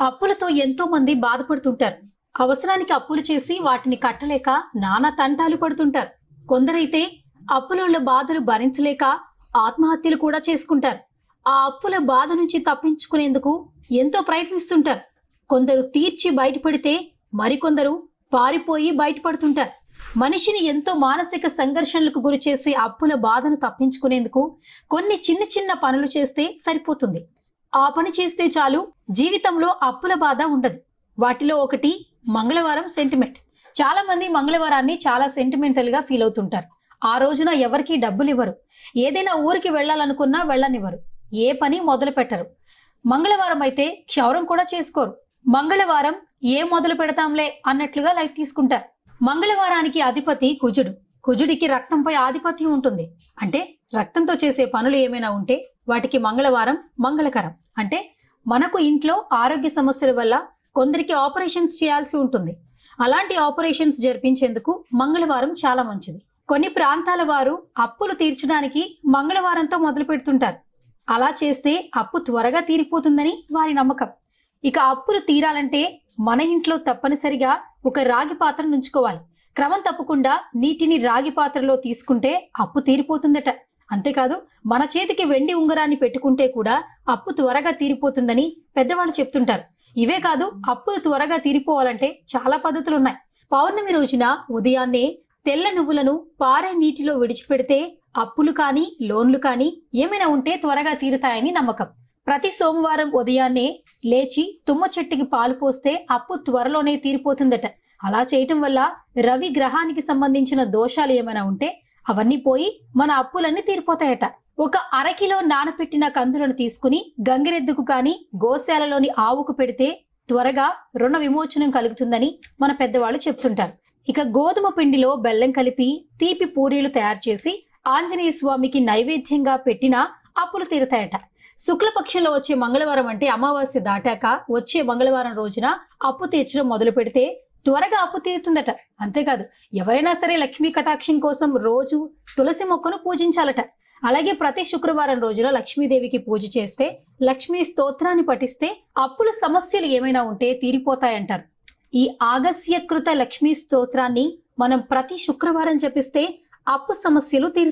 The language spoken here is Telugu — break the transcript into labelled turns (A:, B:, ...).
A: అప్పులతో ఎంతో మంది బాధపడుతుంటారు అవసరానికి అప్పులు చేసి వాటిని కట్టలేక నానా తంటాలు పడుతుంటారు కొందరైతే అప్పుల బాధలు భరించలేక ఆత్మహత్యలు కూడా చేసుకుంటారు ఆ అప్పుల బాధ నుంచి తప్పించుకునేందుకు ఎంతో ప్రయత్నిస్తుంటారు కొందరు తీర్చి బయటపడితే మరికొందరు పారిపోయి బయటపడుతుంటారు మనిషిని ఎంతో మానసిక సంఘర్షణలకు గురి చేసే అప్పుల బాధను తప్పించుకునేందుకు కొన్ని చిన్న చిన్న పనులు చేస్తే సరిపోతుంది ఆ పని చేస్తే చాలు జీవితంలో అప్పుల బాధ ఉండదు వాటిలో ఒకటి మంగళవారం సెంటిమెంట్ చాలా మంది మంగళవారాన్ని చాలా సెంటిమెంటల్ గా ఫీల్ అవుతుంటారు ఆ రోజున ఎవరికి డబ్బులు ఇవ్వరు ఏదైనా ఊరికి వెళ్ళాలనుకున్నా వెళ్ళనివ్వరు ఏ పని మొదలు పెట్టరు మంగళవారం అయితే క్షౌరం కూడా చేసుకోరు మంగళవారం ఏ మొదలు పెడతాంలే అన్నట్లుగా లైట్ తీసుకుంటారు మంగళవారానికి అధిపతి కుజుడు కుజుడికి రక్తంపై ఆధిపత్యం ఉంటుంది అంటే రక్తంతో చేసే పనులు ఏమైనా ఉంటే వాటికి మంగళవారం మంగళకరం అంటే మనకు ఇంట్లో ఆరోగ్య సమస్యల వల్ల కొందరికి ఆపరేషన్స్ చేయాల్సి ఉంటుంది అలాంటి ఆపరేషన్స్ జరిపించేందుకు మంగళవారం చాలా మంచిది కొన్ని ప్రాంతాల వారు అప్పులు తీర్చడానికి మంగళవారంతో మొదలు పెడుతుంటారు అలా చేస్తే అప్పు త్వరగా తీరిపోతుందని వారి నమ్మకం ఇక అప్పులు తీరాలంటే మన ఇంట్లో తప్పనిసరిగా ఒక రాగి పాత్ర ఉంచుకోవాలి క్రమం తప్పకుండా నీటిని రాగి పాత్రలో తీసుకుంటే అప్పు తీరిపోతుందట అంతేకాదు మన చేతికి వెండి ఉంగరాన్ని పెట్టుకుంటే కూడా అప్పు త్వరగా తీరిపోతుందని పెద్దవాళ్ళు చెప్తుంటారు ఇవే కాదు అప్పులు త్వరగా తీరిపోవాలంటే చాలా పద్ధతులు ఉన్నాయి పౌర్ణమి రోజున ఉదయాన్నే తెల్ల నువ్వులను పారే నీటిలో విడిచిపెడితే అప్పులు కానీ లోన్లు కానీ ఏమైనా ఉంటే త్వరగా తీరుతాయని నమ్మకం ప్రతి సోమవారం ఉదయాన్నే లేచి తుమ్మ చెట్టుకి పాలు పోస్తే అప్పు త్వరలోనే తీరిపోతుందట అలా చేయటం వల్ల రవి గ్రహానికి సంబంధించిన దోషాలు ఏమైనా ఉంటే అవన్నీ పోయి మన అప్పులన్నీ తీరిపోతాయట ఒక అరకిలో నానపెట్టిన కందులను తీసుకుని గంగిరెద్దుకు కానీ గోశాలలోని ఆవుకు పెడితే త్వరగా రుణ విమోచనం కలుగుతుందని మన పెద్దవాళ్ళు చెప్తుంటారు ఇక గోధుమ పిండిలో బెల్లం కలిపి తీపి పూరీలు తయారు చేసి ఆంజనేయ స్వామికి నైవేద్యంగా పెట్టినా అప్పులు తీరుతాయట శుక్లపక్షంలో వచ్చే మంగళవారం అంటే అమావాస్య దాటాక వచ్చే మంగళవారం రోజున అప్పు తీర్చడం మొదలు పెడితే త్వరగా అప్పు తీరుతుందట అంతేకాదు ఎవరైనా సరే లక్ష్మీ కటాక్షం కోసం రోజు తులసి మొక్కను పూజించాలట అలాగే ప్రతి శుక్రవారం రోజున లక్ష్మీదేవికి పూజ చేస్తే లక్ష్మీ స్తోత్రాన్ని పఠిస్తే అప్పుల సమస్యలు ఏమైనా ఉంటే తీరిపోతాయంటారు ఈ ఆగస్యకృత లక్ష్మీ స్తోత్రాన్ని మనం ప్రతి శుక్రవారం జపిస్తే అప్పు సమస్యలు తీరు